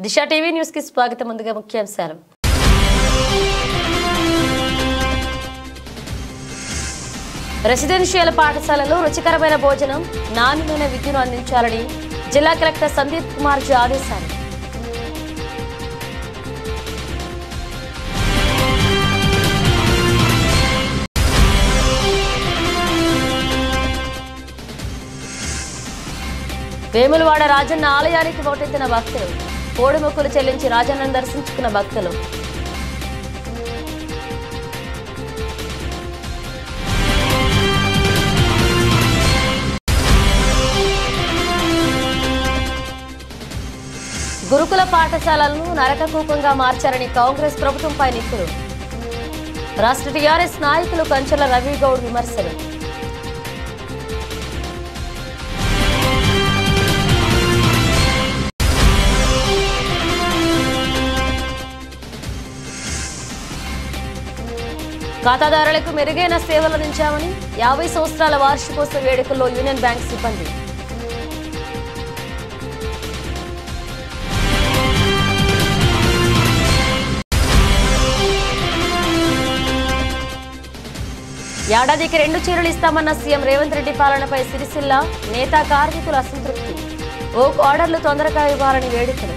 దిశ TV news కి స్వాగతం ముందుగా ముఖ్యాంశాలు రెసిడెన్షియల్ పాఠశాలలో రుచికరమైన భోజనం నాణ్యమైన విద్యను అందించాలని జిల్లా కలెక్టర్ సందీప్ కుమార్ జీ ఆదేశాలు వేములవాడ రాజన్న ఆలయానికి ఓటెత్తిన భక్తులు కోడి మొక్కులు చెల్లించి రాజన్నను దర్శించుకున్న భక్తులు గురుకుల పాఠశాలలను నరకకూపంగా మార్చారని కాంగ్రెస్ ప్రభుత్వంపై నిప్పులు రాష్ట్ర టీఆర్ఎస్ నాయకులు కంచెల రవిగౌడ్ విమర్శలు ఖాతాదారులకు మెరుగైన సేవలు అందించామని యాభై సంవత్సరాల వార్షికోత్సవ వేడుకల్లో యూనియన్ బ్యాంక్ సిబ్బంది ఏడాదికి రెండు చీరలు ఇస్తామన్న సీఎం రేవంత్ రెడ్డి పాలనపై సిరిసిల్ల నేతా కార్మికుల అసంతృప్తి ఓ ఆర్డర్లు తొందరగా ఇవ్వాలని వేడుకలు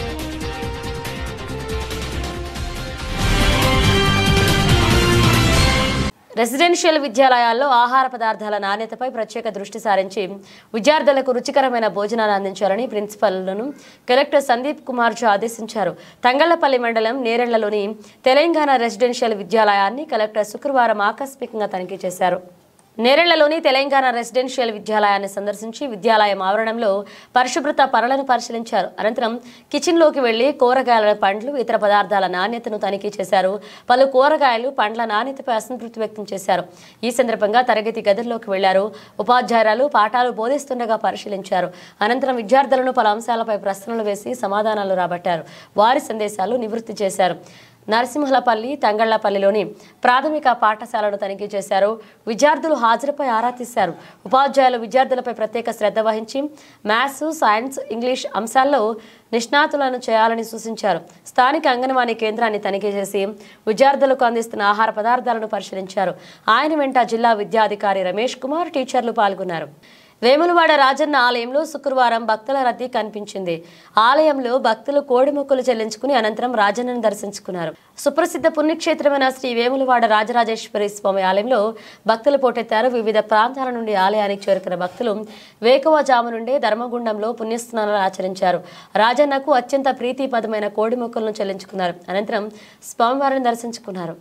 రెసిడెన్షియల్ విద్యాలయాల్లో ఆహార పదార్థాల నాణ్యతపై ప్రత్యేక దృష్టి సారించి విద్యార్థులకు రుచికరమైన భోజనాలు అందించాలని ప్రిన్సిపల్లను కలెక్టర్ సందీప్ కుమార్ జా ఆదేశించారు తంగళ్లపల్లి మండలం నేరెళ్లలోని తెలంగాణ రెసిడెన్షియల్ విద్యాలయాన్ని కలెక్టర్ శుక్రవారం ఆకస్మికంగా తనిఖీ చేశారు నేరెళ్లలోని తెలంగాణ రెసిడెన్షియల్ విద్యాలయాన్ని సందర్శించి విద్యాలయం ఆవరణంలో పరిశుభ్రత పనులను పరిశీలించారు అనంతరం కిచెన్లోకి వెళ్లి కూరగాయల పండ్లు ఇతర పదార్థాల నాణ్యతను తనిఖీ చేశారు పలు కూరగాయలు పండ్ల నాణ్యతపై అసంతృప్తి వ్యక్తం చేశారు ఈ సందర్భంగా తరగతి గదుల్లోకి వెళ్లారు ఉపాధ్యాయురాలు పాఠాలు బోధిస్తుండగా పరిశీలించారు అనంతరం విద్యార్థులను పలు అంశాలపై ప్రశ్నలు వేసి సమాధానాలు రాబట్టారు వారి సందేశాలు నివృత్తి చేశారు నరసింహలపల్లి తంగళ్లపల్లిలోని ప్రాథమిక పాఠశాలను తనిఖీ చేశారు విద్యార్థులు హాజరుపై ఆరా తీశారు ఉపాధ్యాయులు విద్యార్థులపై ప్రత్యేక శ్రద్ధ వహించి మ్యాథ్స్ సైన్స్ ఇంగ్లీష్ అంశాల్లో నిష్ణాతులను చేయాలని సూచించారు స్థానిక అంగన్వాడీ కేంద్రాన్ని తనిఖీ చేసి విద్యార్థులకు అందిస్తున్న ఆహార పదార్థాలను పరిశీలించారు ఆయన వెంట జిల్లా విద్యాధికారి రమేష్ కుమార్ టీచర్లు పాల్గొన్నారు వేములవాడ రాజన్న ఆలయంలో శుక్రవారం భక్తుల రద్దీ కనిపించింది ఆలయంలో భక్తులు కోడి మొక్కులు చెల్లించుకుని అనంతరం రాజన్నను దర్శించుకున్నారు సుప్రసిద్ధ పుణ్యక్షేత్రమైన శ్రీ వేములవాడ రాజరాజేశ్వరి స్వామి ఆలయంలో భక్తులు పోటెత్తారు వివిధ ప్రాంతాల నుండి ఆలయానికి చేరుకున్న భక్తులు వేకువజాము నుండే ధర్మగుండంలో పుణ్యస్నానాలు ఆచరించారు రాజన్నకు అత్యంత ప్రీతిపదమైన కోడి మొక్కులను చెల్లించుకున్నారు అనంతరం స్వామివారిని దర్శించుకున్నారు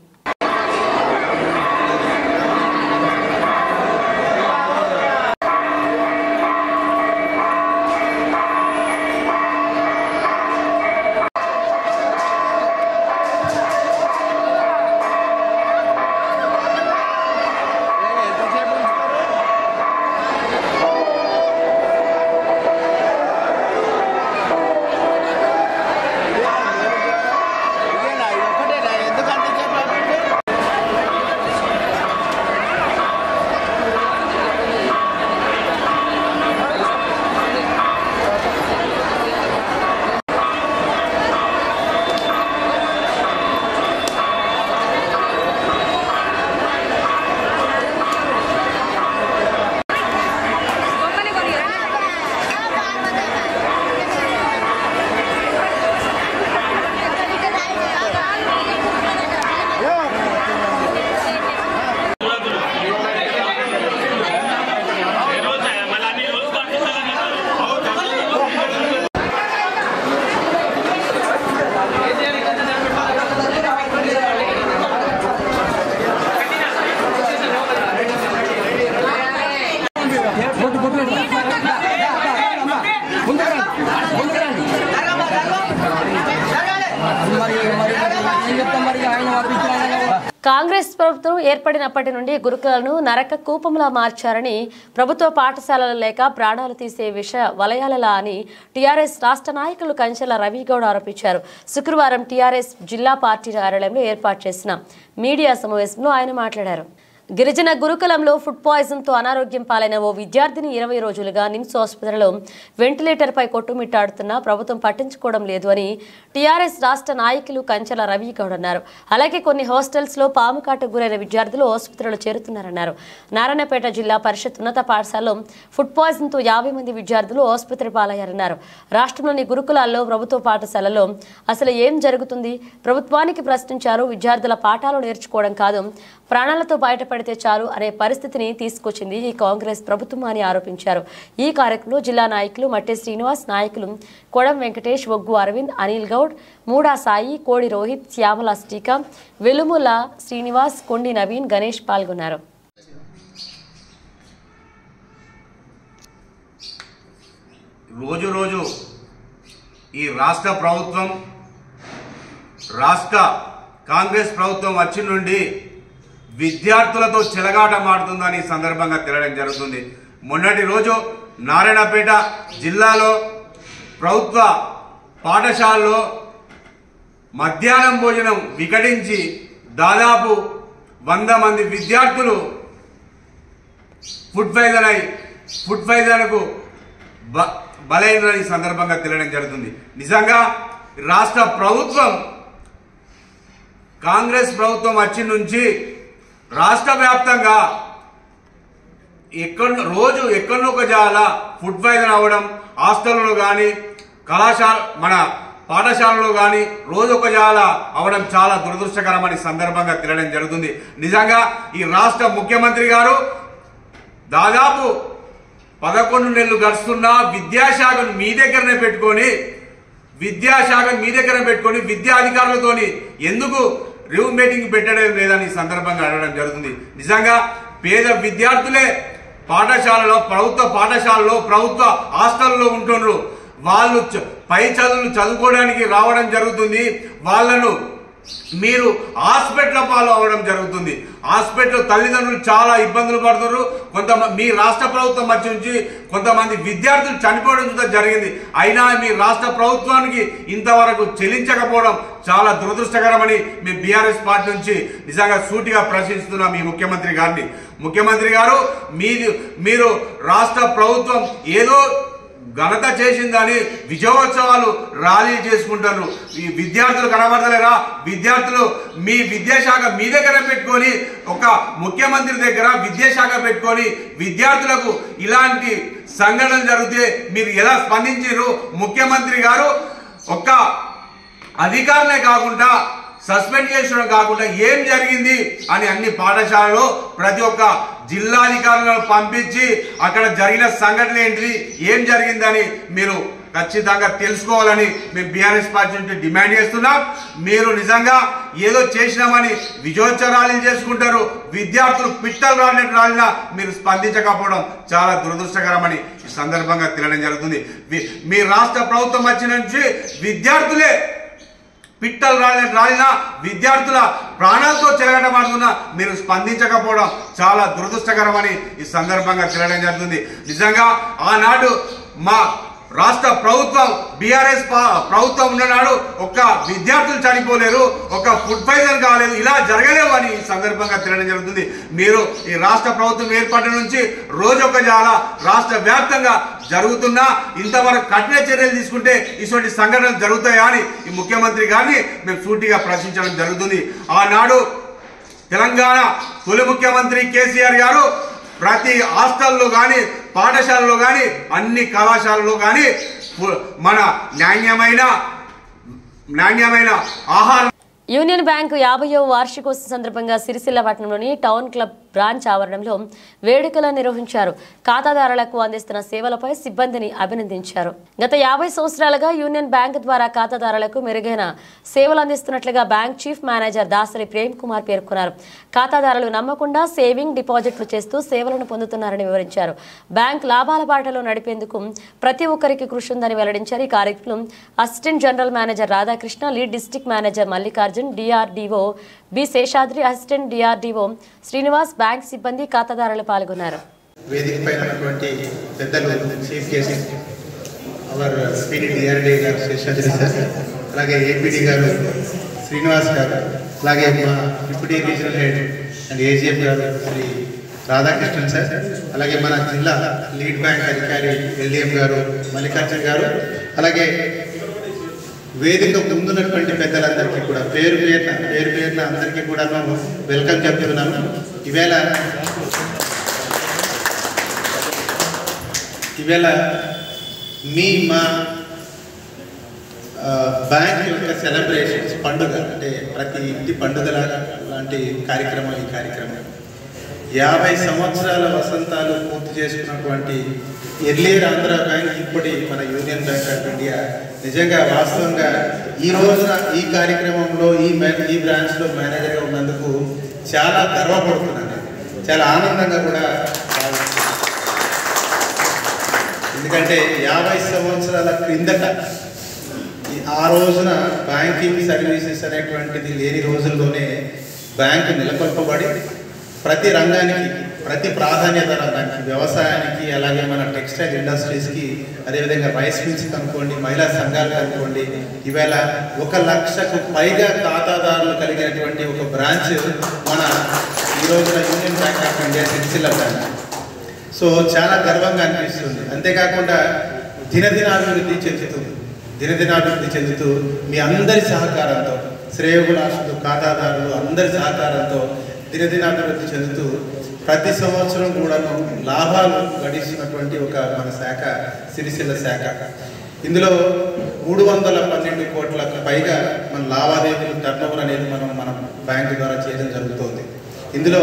ఇదేనా ఇది ఒకటేనా ఎందుకు అంత చెప్పాలంటే కాంగ్రెస్ ప్రభుత్వం ఏర్పడినప్పటి నుండి గురుకులను నరక కూపంలా మార్చారని ప్రభుత్వ పాఠశాలలు లేక ప్రాణాలు తీసే విష వలయాలలా అని టీఆర్ఎస్ రాష్ట్ర నాయకులు కంచెల రవిగౌడ్ ఆరోపించారు శుక్రవారం టీఆర్ఎస్ జిల్లా పార్టీ కార్యాలయంలో ఏర్పాటు చేసిన మీడియా సమావేశంలో ఆయన మాట్లాడారు గిరిజన గురుకులంలో ఫుడ్ పాయిజన్ తో అనారోగ్యం పాలైన ఓ విద్యార్థిని ఇరవై రోజులుగా నిమ్స్ ఆసుపత్రిలో వెంటిలేటర్ పై కొట్టుమిట్టాడుతున్నా ప్రభుత్వం పట్టించుకోవడం లేదు అని టీఆర్ఎస్ రాష్ట్ర నాయకులు కంచెల రవి గౌడ్ అన్నారు అలాగే కొన్ని హాస్టల్స్ లో పాము కాటుకు గురైన విద్యార్థులు ఆసుపత్రిలో చేరుతున్నారన్నారు నారాయణపేట జిల్లా పరిషత్ ఉన్నత పాఠశాలలో ఫుడ్ పాయిజన్ తో యాభై మంది విద్యార్థులు ఆసుపత్రి పాలయ్యారన్నారు రాష్ట్రంలోని గురుకులాల్లో ప్రభుత్వ పాఠశాలలో అసలు ఏం జరుగుతుంది ప్రభుత్వానికి ప్రశ్నించారు విద్యార్థుల పాఠాలు నేర్చుకోవడం కాదు ప్రాణాలతో బయటపడితే చాలు అనే పరిస్థితిని తీసుకొచ్చింది ఈ కాంగ్రెస్ ప్రభుత్వం అని ఆరోపించారు ఈ కార్యక్రమంలో జిల్లా నాయకులు మట్టి శ్రీనివాస్ నాయకులు కొడం వెంకటేష్ ఒగ్గు అరవింద్ అనిల్ గౌడ్ మూడా సాయి కోడి రోహిత్ శ్యామల స్టీకా వెలుముల శ్రీనివాస్ కొండి నవీన్ గణేష్ పాల్గొన్నారు రోజు రోజు ఈ రాష్ట్ర ప్రభుత్వం రాష్ట్ర కాంగ్రెస్ ప్రభుత్వం వచ్చి నుండి విద్యార్థులతో చెలగాట మాడుతుందని ఈ సందర్భంగా తెలియడం జరుగుతుంది మొన్నటి రోజు నారాయణపేట జిల్లాలో ప్రభుత్వ పాఠశాలలో మధ్యాహ్నం భోజనం వికటించి దాదాపు వంద మంది విద్యార్థులు ఫుడ్ పాయిజన్ అయి ఫుడ్ పాయిజన్కు బ- బలైనని ఈ సందర్భంగా తెలియడం జరుగుతుంది నిజంగా రాష్ట్ర ప్రభుత్వం కాంగ్రెస్ ప్రభుత్వం వచ్చి నుంచి రాష్ట్ర వ్యాప్తంగా ఎక్కడ రోజు ఎక్కడో ఒక జాల ఫుడ్ పాయిజన్ అవ్వడం హాస్టల్లో కానీ కళాశాల మన పాఠశాలలో కానీ రోజు ఒక జాల అవడం చాలా దురదృష్టకరమని సందర్భంగా తెలియడం జరుగుతుంది నిజంగా ఈ రాష్ట్ర ముఖ్యమంత్రి గారు దాదాపు పదకొండు నెలలు గడుస్తున్నా విద్యాశాఖను మీ దగ్గరనే పెట్టుకొని విద్యాశాఖను మీ దగ్గర పెట్టుకొని విద్యా అధికారులతోని ఎందుకు రివ్యూ మీటింగ్ పెట్టడం లేదని ఈ సందర్భంగా అడగడం జరుగుతుంది నిజంగా పేద విద్యార్థులే పాఠశాలలో ప్రభుత్వ పాఠశాలలో ప్రభుత్వ హాస్టల్లో ఉంటున్నారు వాళ్ళు చ- పై చదువులు చదువుకోవడానికి రావడం జరుగుతుంది వాళ్ళను మీరు హాస్పిటల్ పాలు అవ్వడం జరుగుతుంది హాస్పిటల్ తల్లిదండ్రులు చాలా ఇబ్బందులు పడుతున్నారు కొంతమంది మీ రాష్ట్ర ప్రభుత్వం మధ్య నుంచి కొంతమంది విద్యార్థులు చనిపోవడం కూడా జరిగింది అయినా మీ రాష్ట్ర ప్రభుత్వానికి ఇంతవరకు చెల్లించకపోవడం చాలా దురదృష్టకరమని మీ బీఆర్ఎస్ పార్టీ నుంచి నిజంగా సూటిగా ప్రశ్నిస్తున్నాం మీ ముఖ్యమంత్రి గారిని ముఖ్యమంత్రి గారు మీది మీరు రాష్ట్ర ప్రభుత్వం ఏదో ఘనత చేసిందని విజయోత్సవాలు ర్యాలీ చేసుకుంటారు ఈ విద్యార్థులు కనబడతలేరా విద్యార్థులు మీ విద్యాశాఖ మీ దగ్గర పెట్టుకొని ఒక ముఖ్యమంత్రి దగ్గర విద్యాశాఖ పెట్టుకొని విద్యార్థులకు ఇలాంటి సంఘటనలు జరిగితే మీరు ఎలా స్పందించారు ముఖ్యమంత్రి గారు ఒక అధికారులే కాకుండా సస్పెండ్ చేసడం కాకుండా ఏం జరిగింది అని అన్ని పాఠశాలలో ప్రతి ఒక్క జిల్లాధికారులను పంపించి అక్కడ జరిగిన సంఘటన ఏంటిది ఏం జరిగిందని మీరు ఖచ్చితంగా తెలుసుకోవాలని మేము బీఆర్ఎస్ పార్టీ నుంచి డిమాండ్ చేస్తున్నాం మీరు నిజంగా ఏదో చేసినామని విజయోత్సవాలు చేసుకుంటారు విద్యార్థులు పిట్టలు రాలినట్టు రాలినా మీరు స్పందించకపోవడం చాలా దురదృష్టకరమని ఈ సందర్భంగా తెలియడం జరుగుతుంది వి- మీ రాష్ట్ర ప్రభుత్వం వచ్చిన నుంచి విద్యార్థులే పిట్టలు రాలిన రాలిన విద్యార్థుల ప్రాణాలతో చెలగటమాడుతున్నా మీరు స్పందించకపోవడం చాలా దురదృష్టకరమని ఈ సందర్భంగా తెలియడం జరుగుతుంది నిజంగా ఆనాడు మా రాష్ట్ర ప్రభుత్వం బీఆర్ఎస్ ప్రభుత్వం ఉన్ననాడు ఒక విద్యార్థులు చనిపోలేరు ఒక ఫుడ్ పాయిజన్ కాలేదు ఇలా జరగలేవు అని ఈ సందర్భంగా తెలియడం జరుగుతుంది మీరు ఈ రాష్ట్ర ప్రభుత్వం ఏర్పడిన నుంచి రోజు ఒక జాల రాష్ట్ర వ్యాప్తంగా జరుగుతున్నా ఇంతవరకు కఠిన చర్యలు తీసుకుంటే ఇటువంటి సంఘటనలు జరుగుతాయా అని ఈ ముఖ్యమంత్రి గారిని మేము సూటిగా ప్రశ్నించడం జరుగుతుంది ఆనాడు తెలంగాణ తొలి ముఖ్యమంత్రి కేసీఆర్ గారు ప్రతి హాస్టల్లో కానీ పాఠశాలలో కానీ అన్ని కళాశాలలో కానీ మన నాణ్యమైన నాణ్యమైన ఆహారం యూనియన్ బ్యాంకు యాభైవ వార్షికోత్సవం సందర్భంగా సిరిసిల్ల పట్టణంలోని టౌన్ క్లబ్ బ్రాంచ్ ఆవరణంలో వేడుకలు నిర్వహించారు ఖాతాదారులకు అందిస్తున్న సేవలపై సిబ్బందిని అభినందించారు గత యాభై సంవత్సరాలుగా యూనియన్ బ్యాంక్ ద్వారా ఖాతాదారులకు మెరుగైన సేవలు అందిస్తున్నట్లుగా bank chief manager Dasari Prem Kumar పేర్కొన్నారు ఖాతాదారులు నమ్మకుండా సేవింగ్ డిపాజిట్లు చేస్తూ సేవలను పొందుతున్నారని వివరించారు బ్యాంక్ లాభాల బాటలో నడిపేందుకు ప్రతి ఒక్కరికి కృషి ఉందని వెల్లడించారు ఈ కార్యక్రమం assistant general manager Radhakrishna lead district manager Mallikarjun DRDO B Seshadri assistant DRDO Srinivas bank సిబ్బంది ఖాతాదారులు పాల్గొన్నారు వేదిక పైన ఉన్నటువంటి పెద్దలు chief guest our PD DRD గారు శేషాద్రి సార్ అలాగే ఏపీడీ గారు శ్రీనివాస్ గారు అలాగే మా deputy regional head and AGM గారు శ్రీ రాధాకృష్ణన్ సార్ అలాగే మన జిల్లా లీడ్ బ్యాంక్ అధికారి ఎల్డిఎం గారు మల్లికార్జున్ గారు అలాగే వేదిక ముందున్నటువంటి పెద్దలందరికీ కూడా పేరు పేరున పేరు పేరున అందరికీ కూడా వెల్కమ్ చెప్తున్నాను ఈవేళ ఈవేళ మీ మా ఆ, బ్యాంక్ యొక్క సెలబ్రేషన్స్ పండుగ అంటే ప్రతి ఇంటి పండుగ లాంటి కార్యక్రమం ఈ కార్యక్రమం యాభై సంవత్సరాల వసంతాలు పూర్తి చేసుకున్నటువంటి ఎర్లియర్ ఆంధ్ర బ్యాంక్ ఇప్పటి మన యూనియన్ బ్యాంక్ ఆఫ్ ఇండియా నిజంగా వాస్తవంగా ఈ రోజున ఈ కార్యక్రమంలో ఈ మే- ఈ బ్రాంచ్లో మేనేజర్గా ఉన్నందుకు చాలా గర్వపడుతున్నాను చాలా ఆనందంగా కూడా భావిస్తున్నాను. ఎందుకంటే యాభై సంవత్సరాల క్రిందట ఈ- ఆ రోజున బ్యాంకింగ్ సర్వీసెస్ అనేటువంటిది లేని రోజుల్లోనే బ్యాంకు నెలకొల్పబడి ప్రతి రంగానికి ప్రతి ప్రాధాన్యత రంగానికి వ్యవసాయానికి అలాగే మన టెక్స్టైల్ ఇండస్ట్రీస్కి అదేవిధంగా రైస్ మిల్స్ కనుక్కోండి మహిళా సంఘాలు కనుక్కోండి ఈవేళ ఒక లక్షకు పైగా ఖాతాదారులు కలిగినటువంటి ఒక బ్రాంచ్ మన ఈ రోజున Union Bank of India Sircilla bank so చాలా గర్వంగా అనిపిస్తుంది అంతేకాకుండా దినదినాభివృద్ధి చెందుతుంది దినదినాభివృద్ధి చెందుతూ మీ అందరి సహకారంతో శ్రేయోగులాసులు ఖాతాదారులు అందరి సహకారంతో దినదినాభివృద్ధి చెందుతూ ప్రతి సంవత్సరం కూడాను లాభాలు గడిస్తున్నటువంటి ఒక మన శాఖ సిరిసిల్ల శాఖ ఇందులో మూడు వందల పన్నెండు కోట్లకు పైగా మన లావాదేవీలు టర్నోవర్ అనేది మనం మన బ్యాంకు ద్వారా చేయడం జరుగుతుంది ఇందులో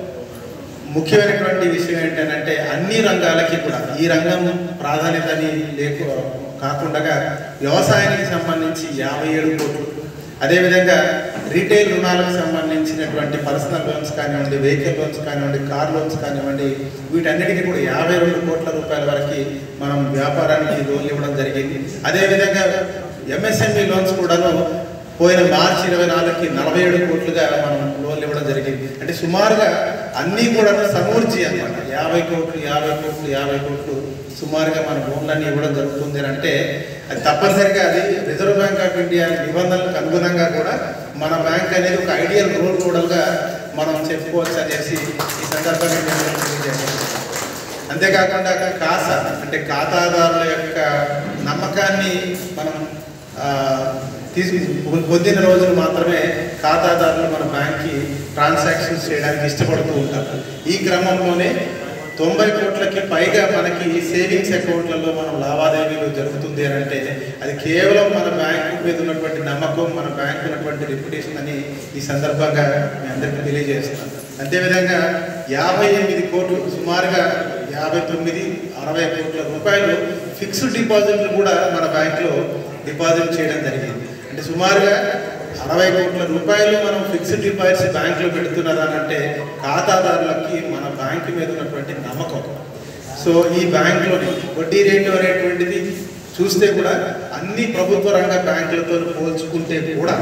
ముఖ్యమైనటువంటి విషయం ఏంటంటే అన్ని రంగాలకి కూడా ఈ రంగం ప్రాధాన్యతని లేకు కాకుండా వ్యవసాయానికి సంబంధించి యాభై ఏడు కోట్లు అదేవిధంగా రీటైల్ రుణాలకు సంబంధించినటువంటి పర్సనల్ లోన్స్ కానివ్వండి వెహికల్ లోన్స్ కానివ్వండి కార్ లోన్స్ కానివ్వండి వీటన్నిటికీ కూడా యాభై రెండు కోట్ల రూపాయల వరకు మనం వ్యాపారానికి లోన్లు ఇవ్వడం జరిగింది అదేవిధంగా ఎంఎస్ఎంఈ లోన్స్ కూడాను పోయిన మార్చి ఇరవై నాలుగుకి నలభై ఏడు కోట్లుగా మనం లోన్లు ఇవ్వడం జరిగింది అంటే సుమారుగా అన్నీ కూడా సమూర్జి అన్నమాట యాభై కోట్లు యాభై కోట్లు యాభై కోట్లు సుమారుగా మన లోన్లన్నీ ఇవ్వడం జరుగుతుంది అని అంటే అది తప్పనిసరిగా అది రిజర్వ్ బ్యాంక్ ఆఫ్ ఇండియా నిబంధనలకు అనుగుణంగా కూడా మన బ్యాంక్ అనేది ఒక ఐడియల్ రోల్ మోడల్గా మనం చెప్పుకోవచ్చు అనేసి ఈ సందర్భంగా నేను తెలియజేస్తున్నాను. అంతేకాకుండా కాసా అంటే ఖాతాదారుల యొక్క నమ్మకాన్ని మనం ఆ, తీసు పొందిన రోజులు మాత్రమే ఖాతాదారులు మన బ్యాంక్కి ట్రాన్సాక్షన్స్ చేయడానికి ఇష్టపడుతూ ఉంటారు ఈ క్రమంలోనే తొంభై కోట్లకి పైగా మనకి సేవింగ్స్ అకౌంట్లలో మనం లావాదేవీలు జరుగుతుంది అని అంటే అది కేవలం మన బ్యాంకు మీద ఉన్నటువంటి నమ్మకం మన బ్యాంకు ఉన్నటువంటి రెప్యుటేషన్ అని ఈ సందర్భంగా మీ అందరికీ తెలియజేస్తున్నాను అంతేవిధంగా యాభై ఎనిమిది కోట్లు సుమారుగా యాభై తొమ్మిది అరవై కోట్ల రూపాయలు ఫిక్స్డ్ డిపాజిట్లు కూడా మన బ్యాంకులో డిపాజిట్ చేయడం జరిగింది అంటే సుమారుగా అరవై కోట్ల రూపాయలు మనం ఫిక్స్డ్ డిపాజిట్స్ బ్యాంకులో పెడుతున్నారా అంటే ఖాతాదారులకి మన బ్యాంకు మీద ఉన్నటువంటి నమ్మకం సో ఈ బ్యాంకులోని వడ్డీ రేటు అనేటువంటిది చూస్తే కూడా అన్ని ప్రభుత్వ రంగ బ్యాంకులతో పోల్చుకుంటే కూడా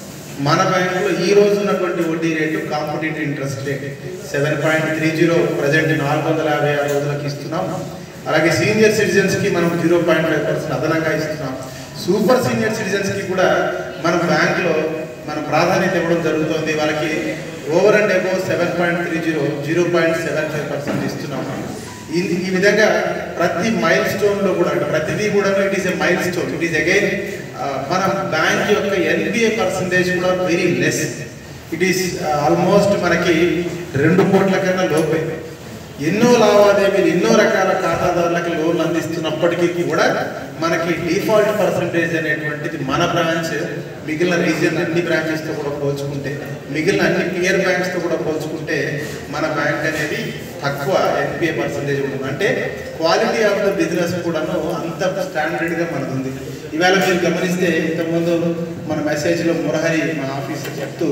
మన బ్యాంకులో ఈ రోజు ఉన్నటువంటి వడ్డీ rate competitive interest rate seven point three zero present నాలుగు వందల యాభై ఆరు రోజులకి ఇస్తున్నాం అలాగే సీనియర్ సిటిజన్స్కి మనం జీరో పాయింట్ ఫైవ్ పర్సెంట్ అదనంగా ఇస్తున్నాం సూపర్ సీనియర్ సిటిజన్స్కి కూడా మన బ్యాంకులో మన ప్రాధాన్యత ఇవ్వడం జరుగుతుంది వాళ్ళకి over and above seven point three zero zero point seven five percent ఇస్తున్నాం ఈ ఈ విధంగా ప్రతి మైల్ స్టోన్లో కూడా అంటే ప్రతిదీ కూడా it is a milestone it is again మన బ్యాంక్ యొక్క ఎన్పిఏ పర్సంటేజ్ కూడా very less it is almost మనకి రెండు కోట్ల కన్నా లోపే ఎన్నో లావాదేవీలు ఎన్నో రకాల ఖాతాదారులకు లోన్లు అందిస్తున్నప్పటికీ కూడా మనకి డిఫాల్ట్ పర్సంటేజ్ అనేటువంటిది మన బ్రాంచ్ మిగిలిన రీజియన్ అన్ని బ్రాంచెస్తో కూడా పోల్చుకుంటే మిగిలిన అన్ని పియర్ బ్యాంక్స్తో కూడా పోల్చుకుంటే మన బ్యాంక్ అనేది తక్కువ ఎన్పిఏ పర్సంటేజ్ ఉంటుంది అంటే క్వాలిటీ ఆఫ్ ద బిజినెస్ కూడాను అంత స్టాండర్డ్గా మనది ఉంది ఇవాళ మీరు గమనిస్తే ఇంతకుముందు మన మెసేజ్లో మురహరి మన ఆఫీసర్ చెప్తూ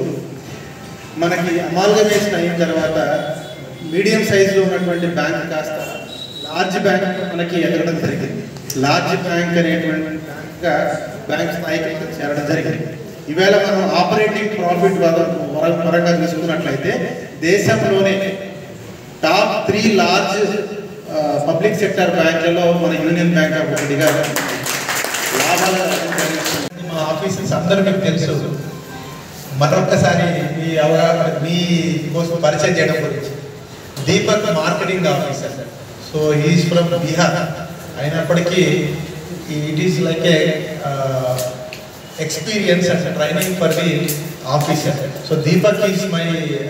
మనకి అమాల్గమేషన్ అయిన తర్వాత మీడియం సైజులో ఉన్నటువంటి బ్యాంక్ కాస్త లార్జ్ బ్యాంక్ మనకి ఎదగడం జరిగింది లార్జ్ బ్యాంక్ అనేటువంటి బ్యాంక్గా బ్యాంక్ స్థాయికి చేరడం జరిగింది ఈవేళ మనం ఆపరేటింగ్ ప్రాఫిట్ పరంగా తీసుకున్నట్లయితే దేశంలోనే top three large public sector బ్యాంకులలో మన యూనియన్ బ్యాంక్ ఆఫ్ ఒకటిగా లాభాలు మా ఆఫీసర్స్ అందరూ మీకు తెలుసు మరొక్కసారి మీ మీ అవగాహన మీ కోసం పరిచయం చేయడం గురించి Deepak marketing officer so is from Bihar అయినప్పటికీ it is like a experience and training for the officer so Deepak is my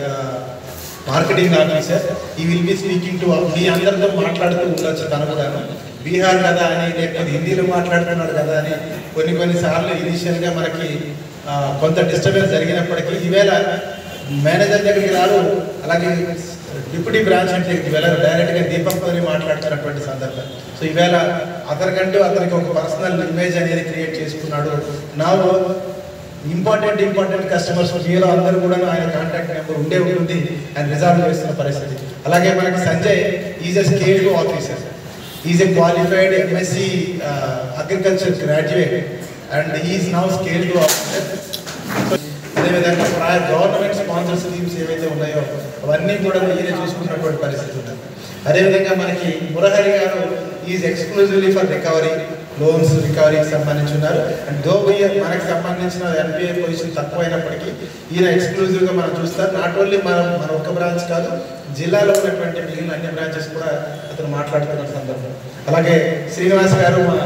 marketing officer he will be speaking to మీ అందరితో మాట్లాడుతూ ఉండొచ్చు తను కూడా బీహార్ కదా అని లేకపోతే హిందీలో మాట్లాడుతున్నాడు కదా అని కొన్ని కొన్ని సార్లు ఇనిషియల్గా మనకి ఆ, కొంత డిస్టర్బెన్స్ జరిగినప్పటికీ ఈవేళ మేనేజర్ దగ్గరికి రారు అలాగే డిప్యూటీ బ్రాంచ్ అంటే వెళ్ళరు డైరెక్ట్గా దీపక్తో మాట్లాడుతున్నటువంటి సందర్భం సో ఈవేళ అతనికంటూ అతనికి ఒక పర్సనల్ ఇమేజ్ అనేది క్రియేట్ చేసుకున్నాడు నా ఇంపార్టెంట్ ఇంపార్టెంట్ కస్టమర్స్ మీలో అందరూ కూడా ఆయన కాంటాక్ట్ నెంబర్ ఉండే ఉంటుంది ఆయన రిజాల్వ్ చేస్తున్న పరిస్థితి అలాగే మనకి Sanjay is a scale officer is a qualified MSc agriculture graduate and is now scale two officer అదేవిధంగా ప్రాయ గవర్నమెంట్ స్పాన్సర్ స్కీమ్స్ ఏవైతే ఉన్నాయో అవన్నీ కూడా ఈయన చూసుకున్నటువంటి పరిస్థితి ఉంది అదేవిధంగా మనకి Murahari garu is exclusively for recovery loans రికవరీకి సంబంధించి ఉన్నారు అండ్ దో మనకి సంబంధించిన ఎన్పిఏ పొజిషన్ తక్కువైనప్పటికీ ఈయన ఎక్స్క్లూజివ్గా మనం చూస్తారు నాట్ ఓన్లీ మన మన ఒక్క బ్రాంచ్ కాదు జిల్లాలో ఉన్నటువంటి మిగిలిన అన్ని బ్రాంచెస్ కూడా అతను మాట్లాడుతున్న సందర్భం అలాగే శ్రీనివాస్ గారు మన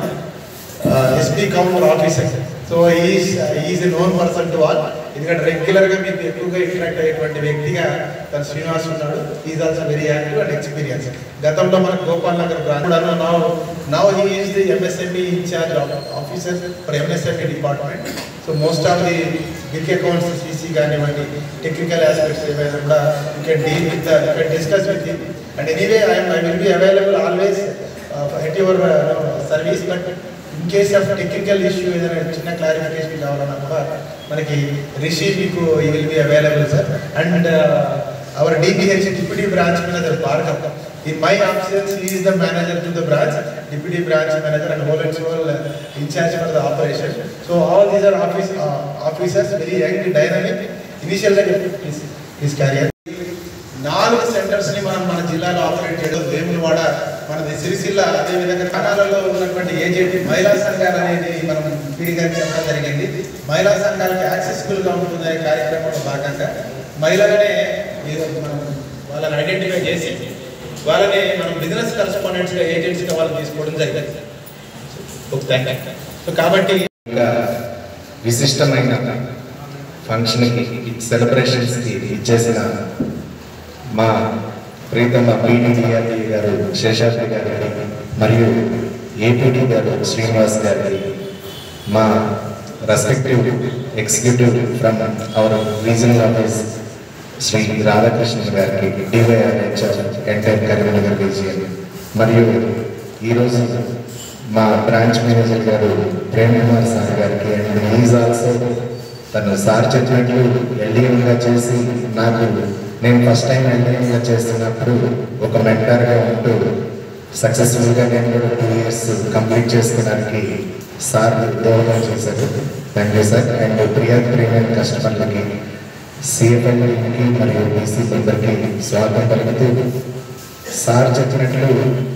SP counter officer so is is a known person to all ఎందుకంటే రెగ్యులర్ గా మీకు ఎక్కువగా ఇంటరాక్ట్ అయ్యేటువంటి వ్యక్తిగా తన శ్రీనివాస్ ఉన్నాడు is also very active and experience గతంలో మనకు Gopal Nagar branch now now he is the MSME incharge officer for MSME department so most of the big accounts CC కానివ్వండి టెక్నికల్ ఆస్పెక్ట్స్ ఏమైనా కూడా you can deal with you can discuss with and anyway I I will be available always at your service but in case of technical issue ఏదైనా చిన్న clarification కావాలన్నా కూడా మనకి రిషి మీకు he will be available sir and our DPH deputy branch manager Bhargav in my absence is the manager to the branch deputy branch manager and whole and sole incharge for the operation so all these are office officers very young dynamic ఇనిషియల్గా please please carrier నాలుగు centres ని మనం మన జిల్లాలో operate చేయడం వేములవాడ మనది సిరిసిల్ల అదేవిధంగా కర్ణాలలో ఉన్నటువంటి ఏజెంట్ మహిళా సంఘాలు అనేది మనం పీడి గారికి చెప్పడం జరిగింది మహిళా సంఘాలకి యాక్సెసిబుల్ గా ఉంటుందనే కార్యక్రమంలో భాగంగా మహిళలనే ఏదో మనం వాళ్ళని ఐడెంటిఫై చేసి వాళ్ళని మనం బిజినెస్ కరస్పాండెంట్స్ గా ఏజెంట్స్ గా వాళ్ళని తీసుకోవడం జరిగింది సో కాబట్టి ఇంకా విశిష్టమైన ఫంక్షన్కి సెలబ్రేషన్స్కి ఇచ్చేసిన మా ప్రీతమ పీడీఆర్టీ గారు శేషాద్రి గారికి మరియు ఏపీడీ గారు శ్రీనివాస్ గారికి మా respective executive from our regional office Shri Radhakrishna గారికి డివైఆర్ ఎంటైర్ కరీంనగర్ రీజియన్ మరియు ఈరోజు మా branch manager garu Prem Kumar sir గారికి అండ్ ఈజ్ ఆల్సో తను సార్ చెప్పినట్లు ఎల్డీఎంగా చేసి నాకు నేను ఫస్ట్ టైం ఎల్డీఎంగా చేస్తున్నప్పుడు ఒక మెంటర్గా ఉంటూ సక్సెస్ఫుల్గా నేను కూడా టూ ఇయర్స్ కంప్లీట్ చేసుకోవడానికి సార్ దోహదం చేశారు thank you sir and Priya premium కస్టమర్లకి సిఎఫ్ఎల్కి మరియు బీసీ అందరికీ స్వాగతం పలుకుతూ సార్ చెప్పినట్లు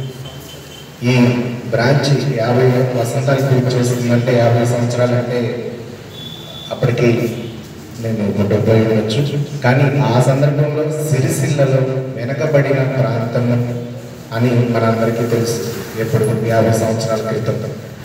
ఈ బ్రాంచ్ యాభై వసంతాలు పూర్తి చేస్తుందంటే యాభై సంవత్సరాలు అంటే అప్పటికి నేను ఒక డెబ్బై ఉండొచ్చు కానీ ఆ సందర్భంలో సిరిసిల్లలో వెనకబడిన ప్రాంతం అని మనందరికీ తెలుసు ఎప్పుడు యాభై సంవత్సరాల క్రితం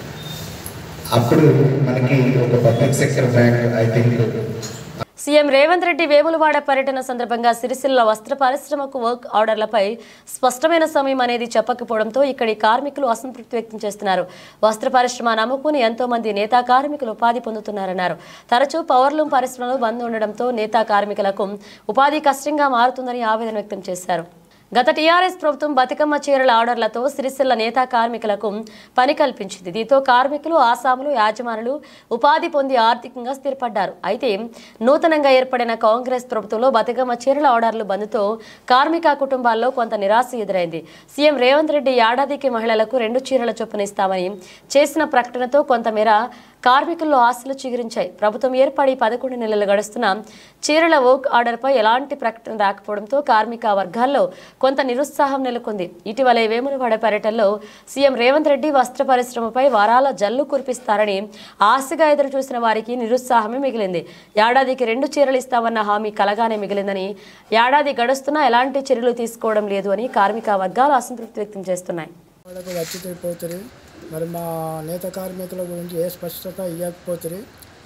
అప్పుడు మనకి ఒక public sector bank I think CM Revanth Reddy Vemulawada పర్యటన సందర్భంగా సిరిసిల్ల వస్త్ర పరిశ్రమకు వర్క్ ఆర్డర్లపై స్పష్టమైన సమయం అనేది చెప్పకపోవడంతో ఇక్కడి కార్మికులు అసంతృప్తి వ్యక్తం చేస్తున్నారు వస్త్ర పరిశ్రమ నమ్ముకుని ఎంతో మంది నేతా కార్మికులు ఉపాధి పొందుతున్నారన్నారు తరచూ పవర్లూమ్ పరిశ్రమలు బంద్ ఉండడంతో నేతా కార్మికులకు ఉపాధి కష్టంగా మారుతుందని ఆవేదన వ్యక్తం చేశారు గత టీఆర్ఎస్ ప్రభుత్వం బతుకమ్మ చీరల ఆర్డర్లతో సిరిసిల్ల నేతా కార్మికులకు పని కల్పించింది దీంతో కార్మికులు ఆసాములు యాజమానులు ఉపాధి పొంది ఆర్థికంగా స్థిరపడ్డారు అయితే నూతనంగా ఏర్పడిన కాంగ్రెస్ ప్రభుత్వంలో బతుకమ్మ చీరల ఆర్డర్లు బంద్తో కార్మిక కుటుంబాల్లో కొంత నిరాశ ఎదురైంది సీఎం రేవంత్ రెడ్డి ఏడాదికి మహిళలకు రెండు చీరల చొప్పున ఇస్తామని చేసిన ప్రకటనతో కొంతమేర కార్మికుల్లో ఆశలు చిగురించాయి ప్రభుత్వం ఏర్పడి పదకొండు నెలలు గడుస్తున్న చీరల వర్క్ ఆర్డర్పై ఎలాంటి ప్రకటన రాకపోవడంతో కార్మిక వర్గాల్లో కొంత నిరుత్సాహం నెలకొంది ఇటీవలే వేములవాడ పర్యటనలో సీఎం రేవంత్ రెడ్డి వస్త్ర పరిశ్రమపై వారాల జల్లు కురిపిస్తారని ఆశగా ఎదురు చూసిన వారికి నిరుత్సాహమే మిగిలింది ఏడాదికి రెండు చీరలు ఇస్తామన్న హామీ కలగానే మిగిలిందని ఏడాది గడుస్తున్నా ఎలాంటి చర్యలు తీసుకోవడం లేదు అని కార్మిక వర్గాలు అసంతృప్తి వ్యక్తం చేస్తున్నాయి వాళ్ళకు వచ్చి పోతుంది మరి మా నేత కార్మికుల గురించి ఏ స్పష్టత ఇవ్వకపోతుంది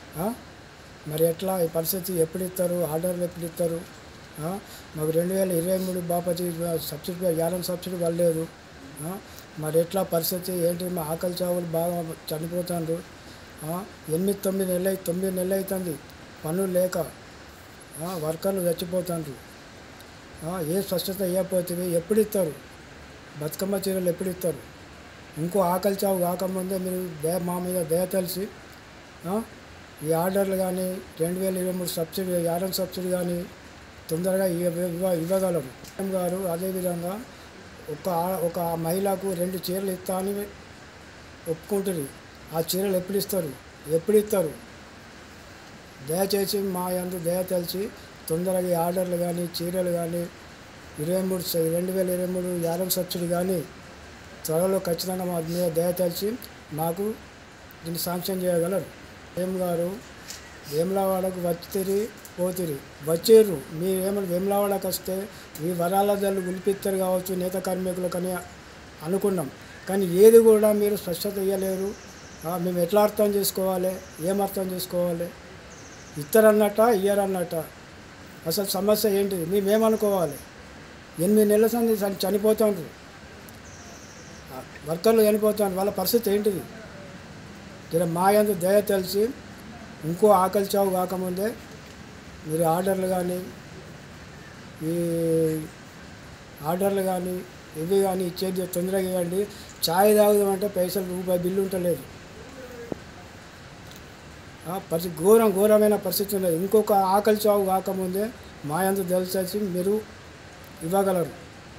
మరి ఎట్లా ఈ పరిస్థితి ఎప్పుడు ఇస్తారు ఆర్డర్లు ఎప్పుడు ఇస్తారు ఆ? మాకు రెండు వేల ఇరవై మూడు బాపతి సబ్సిడీ యానం సబ్సిడీ పడలేదు ఆ? మరి ఎట్లా పరిస్థితి ఏంటి మా ఆకలి చావులు బాగా చనిపోతాండ్రు ఆ? ఎనిమిది తొమ్మిది నెలలు అయి- తొమ్మిది నెలలు అవుతుంది పనులు లేక ఆ? వర్కర్లు చచ్చిపోతాండ్రు ఆ? ఏ స్పష్టత ఇవ్వకపోతుంది ఎప్పుడు ఇస్తారు బతుకమ్మ చీరలు ఎప్పుడు ఇస్తారు ఇంకో ఆకలి చావు కాకముందే మీరు దయ మా మీద దయ తెలిసి ఆ, ఈ ఆర్డర్లు కానీ రెండు వేల ఇరవై మూడు సబ్సిడీ యారం సబ్సిడీ కానీ తొందరగా ఇవ్వ ఇవ్వ- ఇవ్వగలరు సీఎం గారు అదేవిధంగా ఒక ఆ- ఒక మహిళకు రెండు చీరలు ఇస్తా అని ఒప్పుకుంటుంది ఆ చీరలు ఎప్పుడు ఇస్తారు ఎప్పుడు ఇస్తారు దయచేసి మా యందు దయ తెలిసి తొందరగా ఈ ఆర్డర్లు కానీ చీరలు కానీ ఇరవై మూడు స- రెండు వేల ఇరవై మూడు యారం సబ్సిడీ కానీ త్వరలో ఖచ్చితంగా మా మీద దయ తెలిసి మాకు దీన్ని శాంక్షన్ చేయగలరు ఏం గారు వేములవాడకు వచ్చిరి పోతిరి వచ్చేరు మీరు ఏమైనా వేములవాడకు వస్తే మీ వరాల దళ్ళు గులిపిస్తారు కావచ్చు నేత కార్మికులకు అని అనుకున్నాం కానీ ఏది కూడా మీరు స్పష్టత ఇవ్వలేరు ఆ, మేము ఎట్లా అర్థం చేసుకోవాలి ఏం అర్థం చేసుకోవాలి ఇస్తారన్నట్ట ఇయ్యరన్నట్ట అసలు సమస్య ఏంటిది మేమేమనుకోవాలి ఎనిమిది నెలల సంది చని- చనిపోతాండ్రు ఆ, వర్కర్లు చనిపోతాండ్రు వాళ్ళ పరిస్థితి ఏంటిది జర మా యందు దయ తెలిసి ఇంకో ఆకలి చావు కాకముందే మీరు ఆర్డర్లు కానీ ఈ ఆర్డర్లు కానీ ఇవి కానీ ఇచ్చేది తొందరగా ఇవ్వండి ఛాయ్ తాగుదామంటే పైసలు రూపాయి బిల్లు ఉంటలేదు ఆ, పరిస్థితి ఘోరం ఘోరమైన పరిస్థితి ఉన్నది ఇంకొక ఆకలి చావు కాకముందే మా యందు తెలిసేసి మీరు ఇవ్వగలరు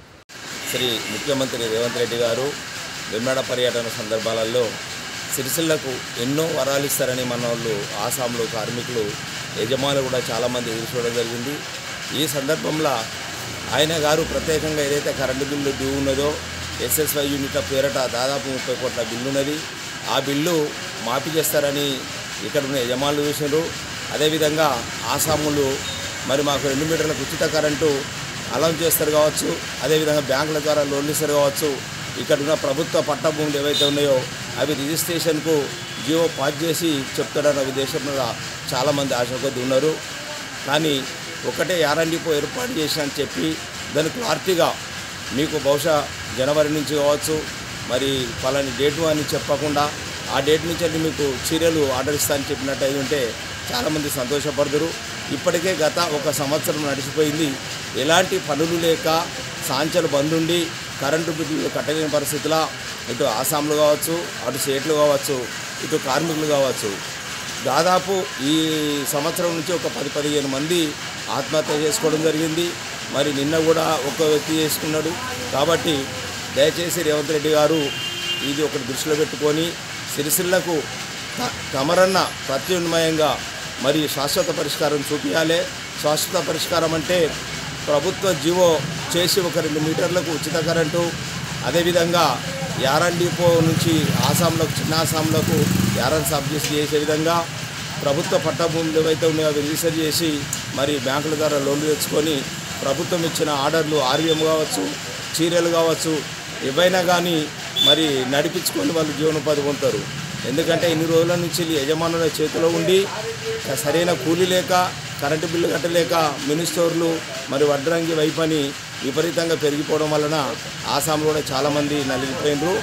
శ్రీ ముఖ్యమంత్రి రేవంత్ రెడ్డి గారు వెమ్నాడ పర్యటన సందర్భాలలో సిరిసిల్లకు ఎన్నో వరాలు ఇస్తారని మన వాళ్ళు ఆసాంలో కార్మికులు యజమానులు కూడా చాలామంది ఎదురు చూడడం జరిగింది ఈ సందర్భంలో ఆయన గారు ప్రత్యేకంగా ఏదైతే కరెంటు బిల్లు డ్యూ ఉన్నదో ఎస్ఎస్వై యూనిట్ల పేరట దాదాపు ముప్పై కోట్ల బిల్లు ఉన్నది ఆ బిల్లు మాఫీ చేస్తారని ఇక్కడ ఉన్న యజమానులు చూసినారు అదేవిధంగా ఆసాములు మరి మాకు రెండు మీటర్లకు ఉచిత కరెంటు అలౌన్ చేస్తారు కావచ్చు అదేవిధంగా బ్యాంకుల ద్వారా లోన్లు ఇస్తారు కావచ్చు ఇక్కడ ఉన్న ప్రభుత్వ పట్ట భూములు ఏవైతే ఉన్నాయో అవి రిజిస్ట్రేషన్కు జియో పాస్ చేసి చెప్తాడన్న ఉద్దేశంలో చాలామంది ఆశ కొద్ది ఉన్నారు కానీ ఒకటే యారండిపో ఏర్పాటు చేసి అని చెప్పి దాని క్లారిటీగా మీకు బహుశా జనవరి నుంచి కావచ్చు మరి పలాని డేటు అని చెప్పకుండా ఆ డేట్ నుంచి వెళ్ళి మీకు చీరలు ఆర్డర్ ఇస్తా అని చెప్పినట్టు అయి ఉంటే చాలామంది సంతోషపడదురు ఇప్పటికే గత ఒక సంవత్సరం నడిచిపోయింది ఎలాంటి పనులు లేక సాంచలు బందుండి కరెంటు బిల్లులు కట్టలేని పరిస్థితుల ఇటు ఆసాంలు కావచ్చు అటు స్టేట్లు కావచ్చు ఇటు కార్మికులు కావచ్చు దాదాపు ఈ సంవత్సరం నుంచి ఒక పది పదిహేను మంది ఆత్మహత్య చేసుకోవడం జరిగింది మరి నిన్న కూడా ఒక వ్యక్తి చేసుకున్నాడు కాబట్టి దయచేసి రేవంత్ రెడ్డి గారు ఇది ఒకటి దృష్టిలో పెట్టుకొని సిరిసిల్లకు త- తమరన్న ప్రత్యున్మయంగా మరి శాశ్వత పరిష్కారం చూపించాలి శాశ్వత పరిష్కారం అంటే ప్రభుత్వ జీవో చేసి ఒక రెండు మీటర్లకు ఉచిత కరెంటు అదేవిధంగా యారన్ డిపో నుంచి ఆసాంలకు చిన్న ఆసాంలకు యారన్ సబ్జెక్ట్ చేసే విధంగా ప్రభుత్వ పట్ట భూములు ఏవైతే ఉన్నాయో అవి రిజిస్టర్ చేసి మరి బ్యాంకుల ద్వారా లోన్లు తెచ్చుకొని ప్రభుత్వం ఇచ్చిన ఆర్డర్లు ఆర్వీఎం కావచ్చు చీరలు కావచ్చు ఏవైనా కానీ మరి నడిపించుకొని వాళ్ళు జీవనోపాధి పొందుతారు ఎందుకంటే ఇన్ని రోజుల నుంచి వీళ్ళు యజమానుల చేతిలో ఉండి సరైన కూలీ లేక కరెంటు బిల్లు కట్టలేక మినీ స్టోర్లు మరి వడ్రంగి వైపని విపరీతంగా పెరిగిపోవడం వలన ఆసాంలో కూడా చాలామంది నలిగిపోయినరు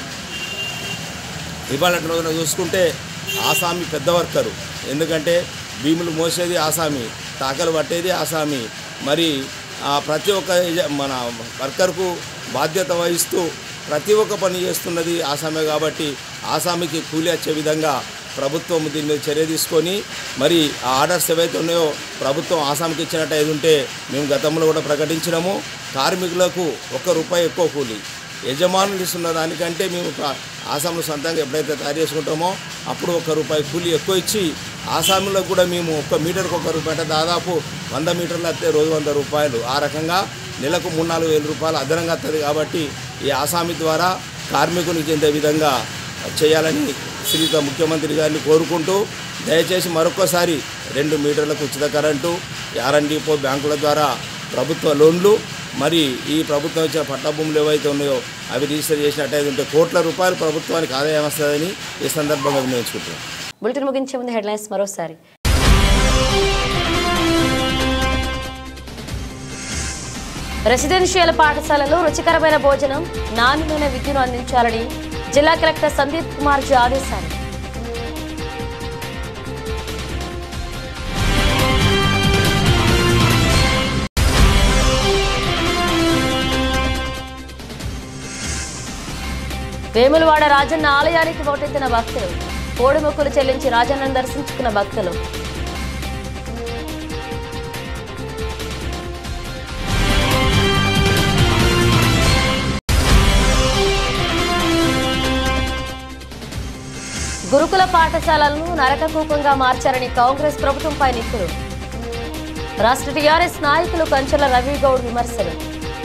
ఇవాళ రోజున చూసుకుంటే ఆసామి పెద్ద వర్కరు ఎందుకంటే భీములు మోసేది ఆసామి టాకలు పట్టేది ఆసామి మరి ఆ, ప్రతి ఒక్క యజ- మన వర్కర్కు బాధ్యత వహిస్తూ ప్రతి ఒక్క పని చేస్తున్నది ఆసామే కాబట్టి ఆసామికి కూలి వచ్చే విధంగా ప్రభుత్వం దీని మీద చర్య తీసుకొని మరి ఆ ఆర్డర్స్ ఏవైతే ఉన్నాయో ప్రభుత్వం ఆసాంకి ఇచ్చినట్టు అయితే ఉంటే మేము గతంలో కూడా ప్రకటించినాము కార్మికులకు ఒక్క రూపాయి ఎక్కువ కూలి యజమానులు ఇస్తున్న దానికంటే మేము ఒక ఆసాములు సొంతంగా ఎప్పుడైతే తయారు చేసుకుంటామో అప్పుడు ఒక రూపాయి కూలి ఎక్కువ ఇచ్చి ఆసాములకు కూడా మేము ఒక్క మీటర్కి ఒక రూపాయి అంటే దాదాపు వంద మీటర్లు వస్తే రోజు వంద రూపాయలు ఆ రకంగా నెలకు మూడు నాలుగు వేల రూపాయలు అదనంగా వస్తుంది కాబట్టి ఈ ఆసామి ద్వారా కార్మికునికి చెందే విధంగా చేయాలని శ్రీత ముఖ్యమంత్రి గారిని కోరుకుంటూ దయచేసి మరొకసారి రెండు మీటర్లకు ఉచిత కరెంటు ఆర్ఎండిపో బ్యాంకుల ద్వారా ప్రభుత్వ లోన్లు మరి ఈ ప్రభుత్వం ఇచ్చిన పట్టా భూములు ఏవైతే ఉన్నాయో అవి రిజిస్టర్ చేసినట్టయితే ఉంటే కోట్ల రూపాయలు ప్రభుత్వానికి ఆదాయం వస్తుందని ఈ సందర్భంగా వినియోగించుకుంటున్నాం బులెటిన్ ముగించే ముందు హెడ్లైన్స్ మరోసారి రెసిడెన్షియల్ పాఠశాలలో రుచికరమైన భోజనం నాణ్యమైన విద్యను అందించాలని జిల్లా కలెక్టర్ సందీప్ కుమార్ జీ ఆదేశాలు వేములవాడ రాజన్న ఆలయానికి ఓటెత్తిన భక్తులు కోడిమొక్కులు చెల్లించి రాజన్నను దర్శించుకున్న భక్తులు గురుకుల పాఠశాలలను నరకకూపంగా మార్చారని కాంగ్రెస్ ప్రభుత్వంపై నిప్పులు రాష్ట్ర టీఆర్ఎస్ నాయకులు కంచెల రవిగౌడ్ విమర్శలు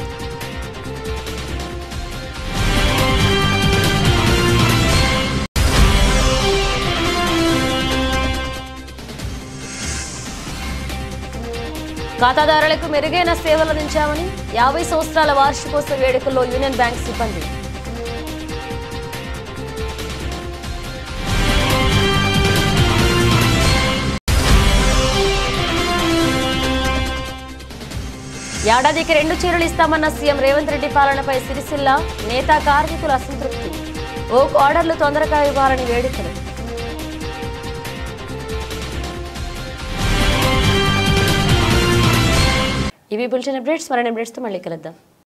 ఖాతాదారులకు మెరుగైన సేవలు అందించామని యాభై సంవత్సరాల వార్షికోత్సవ వేడుకల్లో యూనియన్ బ్యాంక్ సిబ్బంది ఏడాదికి రెండు చీరలు ఇస్తామన్న సీఎం రేవంత్ రెడ్డి పాలనపై సిరిసిల్ల నేత కార్మికుల అసంతృప్తి ఓ ఆర్డర్లు తొందరగా ఇవ్వాలని వేడుకలు ఇవి బులెటిన్ అప్డేట్స్ మరిన్ని అప్డేట్స్తో మళ్ళీ కలుద్దాం